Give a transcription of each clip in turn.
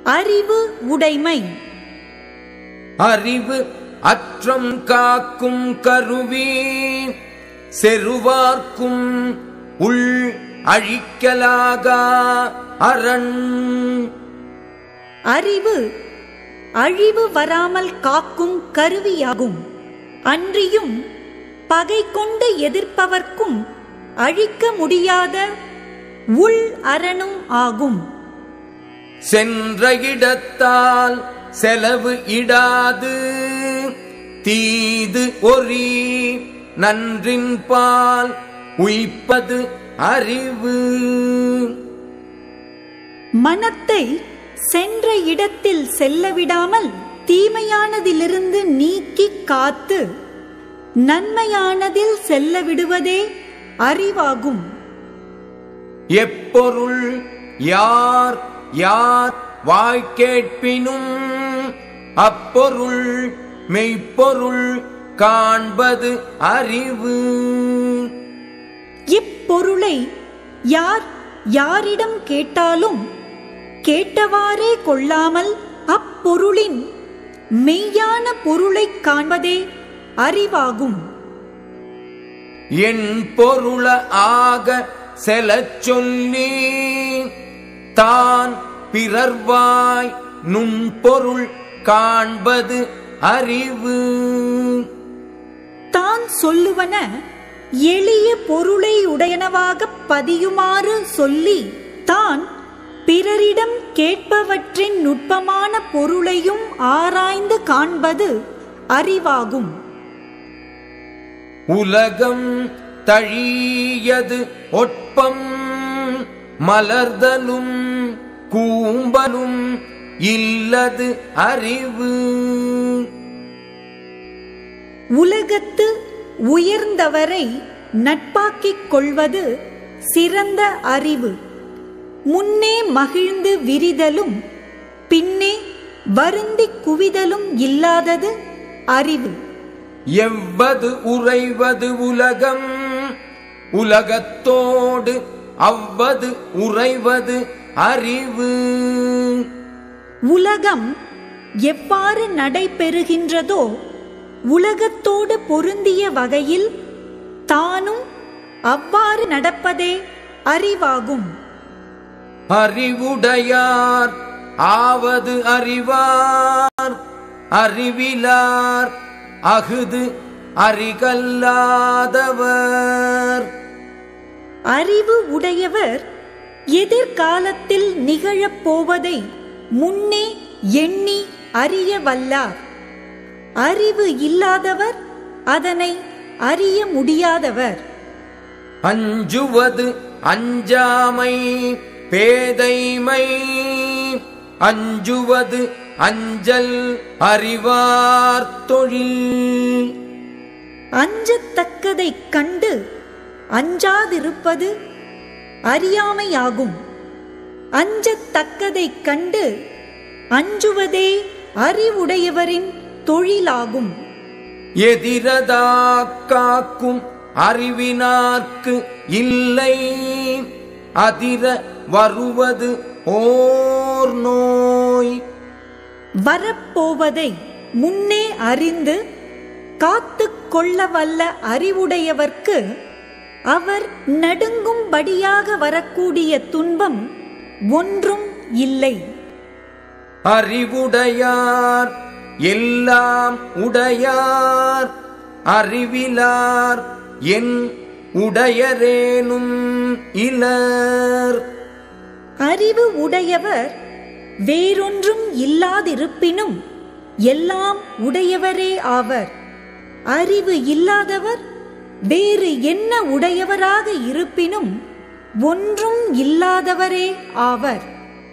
அறிவு உடைமை அறிவு அற்றம் காக்கும் கருவி செருவார்க்கும் உள் அழிக்கலாகா அரண் அறிவு அழிவு வராமல் காக்கும் கருவியாகும் அன்றியும் பகை கொண்டு எதிர்ப்பவர்க்கும் அழிக்க முடியாத உள் அரணும் ஆகும் சென்ற இடத்தால் செலவு இடாது தீது ஒரி நன்றின் பால் உய்ப்பது அறிவு மனத்தை சென்ற இடத்தில் செல்ல விடாமல் தீமையானதிலிருந்து நீக்கி காத்து நன்மையானதில் செல்ல விடுவதே அறிவாகும் எப்பொருள் யார் யார் வாய் கேட்பினும் அப்பொருள் மெய்ப்பொருள் காண்பது அறிவு இப்பொருளை யார் யாரிடம் கேட்டாலும் கேட்டவாறே கொள்ளாமல் அப்பொருளின் மெய்யான பொருளைக் காண்பதே அறிவாகும் என் பொருள ஆக செலச் சொல்லி தான் பிறர்வாய் நுண்பொருள் காண்பது அறிவு தான் சொல்லுவன எளிய பொருளை உடையனவாகப் பதியுமாறு சொல்லி தான் பிறரிடம் கேட்பவற்றின் நுட்பமான பொருளையும் ஆராய்ந்து காண்பது அறிவாகும் உலகம் தழியது ஒட்பம் மலர்தலும் கூம்பலும் இல்லது அறிவு உலகத்து உயர்ந்தவரை நட்பாக்கிக் கொள்வது சிறந்த அறிவு முன்னே மகிழ்ந்து விரிதலும் பின்னே வருந்திக் குவிதலும் இல்லாதது அறிவு எவ்வது உறைவது உலகம் உலகத்தோடு அவ்வது உறைவது அறிவு உலகம் எவ்வாறு நடைபெறுகின்றதோ உலகத்தோடு பொருந்திய வகையில் தானும் அவ்வாறு நடப்பதே அறிவாகும் அறிவுடையார் ஆவது அறிவார் அறிவிலார் அகுது அறிகல்லாதவர் அறிவு உடையவர் எதிர்காலத்தில் நிகழப் போவதை முன்னே எண்ணி அறிய வல்லார் அறிவு இல்லாதவர் அதனை அறிய முடியாதவர் அஞ்சுவது அஞ்சாமை பேதைமை அஞ்சுவது அஞ்சல் அறிவார் தொழில் அஞ்சத்தக்கதைக் கண்டு அஞ்சாதிருப்பது அறியாமையாகும் அஞ்சத்தக்கதைக் கண்டு அஞ்சுவதே அறிவுடையவரின் தொழிலாகும் எதிரதா காக்கும் அறிவினார்க்கு இல்லை அதிர வருவது ஓர் நோய் வரப்போவதை முன்னே அறிந்து காத்துக் கொள்ள வல்ல அறிவுடையவர்க்கு அவர் நடுங்கும்படியாக வரக்கூடிய துன்பம் ஒன்றும் இல்லை அறிவுடையார் எல்லாம் உடையார் அறிவிலார் என் உடையரேனும் இலர் அறிவு உடையவர் வேறொன்றும் இல்லாதிருப்பினும் எல்லாம் உடையவரே ஆவர் அறிவு இல்லாதவர் வேறு என்ன உடையவராக இருப்பினும் ஒன்றும் இல்லாதவரே ஆவர்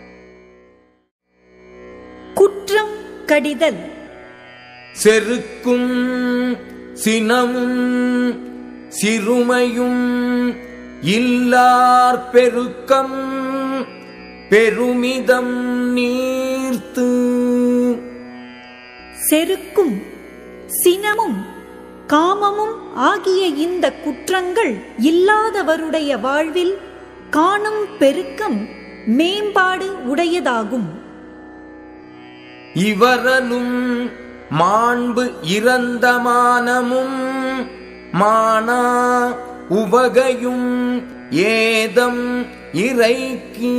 குற்றம் கடிதல் செருக்கும் சினமும் சிறுமையும் இல்லார் பெருக்கம் பெருமிதம் நீர்த்து செருக்கும் சினமும் காமமும் ஆகிய இந்த குற்றங்கள் இல்லாதவருடைய வாழ்வில் காணும் பெருக்கம் மேம்பாடு உடையதாகும் இவரலும் மாண்பு இறந்தமானமும் மானா உவகையும் ஏதம் இறைக்கு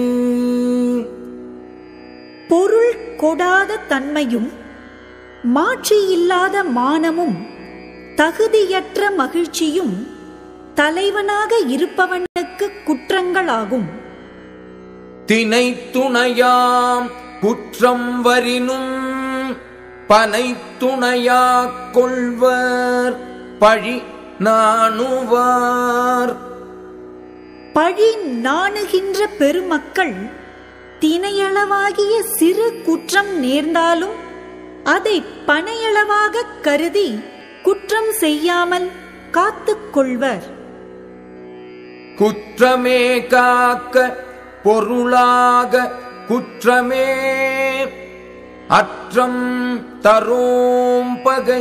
பொருள் கொடாத தன்மையும் மாட்சியில்லாத மானமும் தகுதியற்ற மகிழ்ச்சியும் தலைவனாக இருப்பவனுக்கு குற்றங்களாகும் தினை துணையாம் குற்றம் வரினும் பனை துணையாக் கொள்வர் பழி நாணுவார் பழி நாணுகின்ற பெருமக்கள் தினையளவாகிய சிறு குற்றம் நேர்ந்தாலும் அதை பனையளவாக கருதி குற்றம் செய்யாமல் காத்துக் கொள்வர் குற்றமே காக்க பொருளாக குற்றமே அற்றம் தரோம் பகை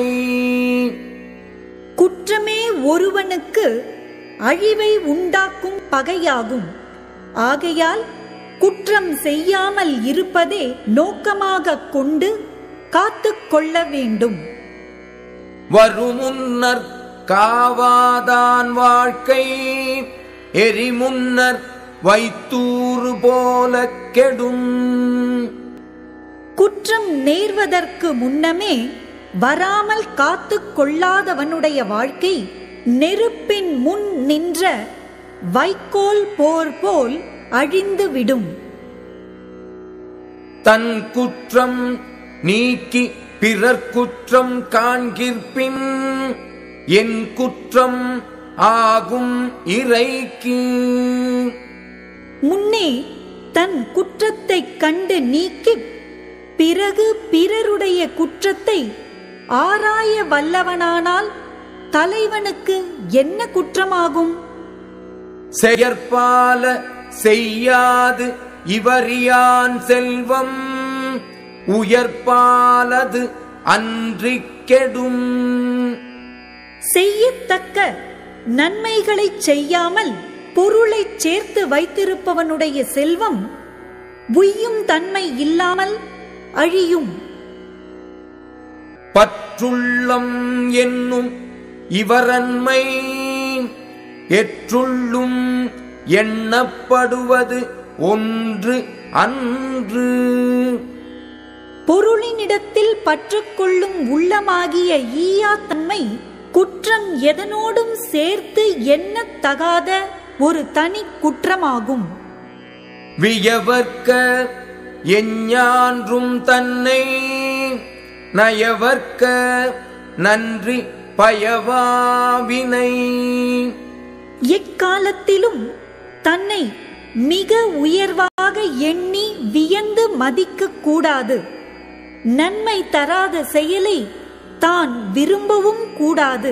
குற்றமே ஒருவனுக்கு அழிவை உண்டாக்கும் பகையாகும் ஆகையால் குற்றம் செய்யாமல் இருப்பதே நோக்கமாகக் கொண்டு காத்துக் கொள்ள வேண்டும் வருமுன்னர் காவாதான் வாழ்க்கை எரிமுன்னர் வைத்தூறு போல கெடும் குற்றம் நேர்வதற்கு முன்னமே வராமல் காத்துக் கொள்ளாதவனுடைய வாழ்க்கை நெருப்பின் முன் நின்ற வைக்கோல் போர் போல் அழிந்து விடும் தன் குற்றம் நீக்கி பிறர் குற்றம் காண்கிற்பின் என் குற்றம் ஆகும் இறைக்கு முன்னே தன் குற்றத்தைக் கண்டு நீக்கி பிறகு பிறருடைய குற்றத்தை ஆராய வல்லவனானால் தலைவனுக்கு என்ன குற்றமாகும் செயற்பால செய்யாது இவரியான் செல்வம் உயர்பாலது அன்றிக் கெடும் செய்யத்தக்க நன்மைகளைச் செய்யாமல் பொருளைச் சேர்த்து வைத்திருப்பவனுடைய செல்வம் உய்யும் தன்மை இல்லாமல் அழியும் பற்றுள்ளம் என்னும் இவரன்மை எற்றுள்ளும் எண்ணப்படுவது ஒன்று அன்று பொருளினிடத்தில் பற்றுக்கொள்ளும் உள்ளமாகிய ஈயா தன்மை குற்றம் எதனோடும் சேர்த்து எண்ணத் தகாத ஒரு தனி குற்றமாகும் வியவர்க்க எஞ்ஞான்றும் தன்னை நயவர்க்க நன்றி பயவாவினை எக்காலத்திலும் தன்னை மிக உயர்வாக எண்ணி வியந்து மதிக்கக் கூடாது நன்மை தராத செயலை தான் விரும்பவும் கூடாது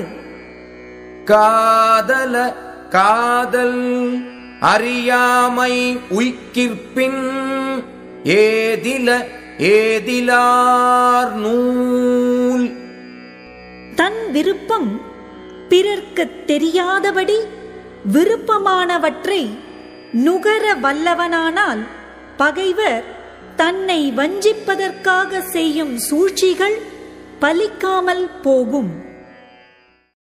காதல காதல் அறியாமை உய்கிற்பின் ஏதில ஏதிலார் நூல் தன் விருப்பம் பிறர்க்குத் தெரியாதபடி விருப்பமானவற்றை நுகர வல்லவனானால் பகைவர் தன்னை வஞ்சிப்பதற்காக செய்யும் சூழ்ச்சிகள் பலிக்காமல் போகும்